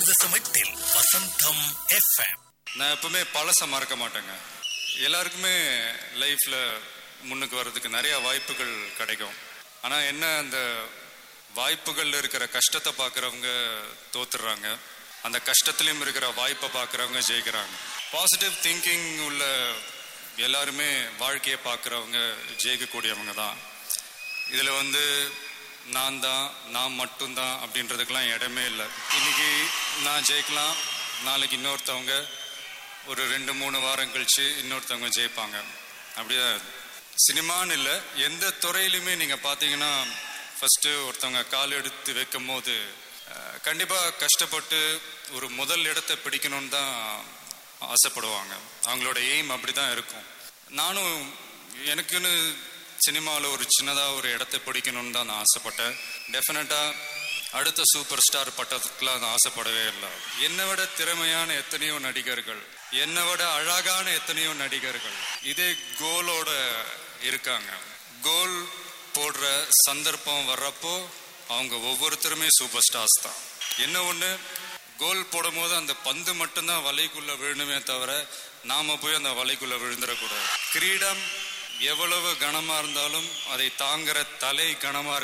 தசம் எட்டில் வசந்தம் எஃப்எம் நான் எப்பவுமே பழச மறக்க மாட்டேங்க எல்லாருக்குமே லைஃப்ல முன்னுக்கு வர்றதுக்கு நிறைய வாய்ப்புகள் கிடைக்கும் ஆனா என்ன அந்த வாய்ப்புகள்ல இருக்கிற கஷ்டத்தை பார்க்கறவங்க தோத்துடுறாங்க அந்த கஷ்டத்திலயும் இருக்கிற வாய்ப்பை பார்க்கறவங்க ஜெயிக்கிறாங்க பாசிட்டிவ் திங்கிங் உள்ள எல்லாருமே வாழ்க்கையை பார்க்கறவங்க ஜெயிக்கக்கூடியவங்க தான் இதுல வந்து நான் தான் நான் மட்டும்தான் அப்படின்றதுக்கெல்லாம் இடமே இல்லை இன்னைக்கு நான் ஜெயிக்கலாம் நாளைக்கு இன்னொருத்தவங்க ஒரு ரெண்டு மூணு வாரம் கழிச்சு இன்னொருத்தவங்க ஜெயிப்பாங்க அப்படிதான் சினிமான்னு இல்லை எந்த துறையிலுமே நீங்கள் பார்த்தீங்கன்னா ஃபஸ்ட்டு ஒருத்தவங்க கால் எடுத்து வைக்கும் போது அஹ், கண்டிப்பா கஷ்டப்பட்டு ஒரு முதல் இடத்தை பிடிக்கணும்னு தான் ஆசைப்படுவாங்க அவங்களோட எய்ம் அப்படி தான் இருக்கும் நானும் எனக்குன்னு சினிமாவில் ஒரு சின்னதாக ஒரு இடத்தை பிடிக்கணும்னு தான் நான் ஆசைப்பட்டேன் டெஃபினட்டாக அடுத்த சூப்பர் ஸ்டார் பட்டத்துக்குலாம் நான் ஆசைப்படவே இல்லை என்னை விட திறமையான எத்தனையோ நடிகர்கள் என்னை விட அழகான எத்தனையோ நடிகர்கள் இதே கோலோட இருக்காங்க கோல் போடுற சந்தர்ப்பம் வர்றப்போ அவங்க ஒவ்வொருத்தருமே சூப்பர் ஸ்டார்ஸ் தான் என்ன ஒன்று கோல் போடும்போது அந்த பந்து மட்டும்தான் வலைக்குள்ள விழணுமே தவிர நாம போய் அந்த வலைக்குள்ள விழுந்துடக்கூடாது கிரீடம் எவ்வளவு கனமா இருந்தாலும் அதை தாங்குற தலை கனமா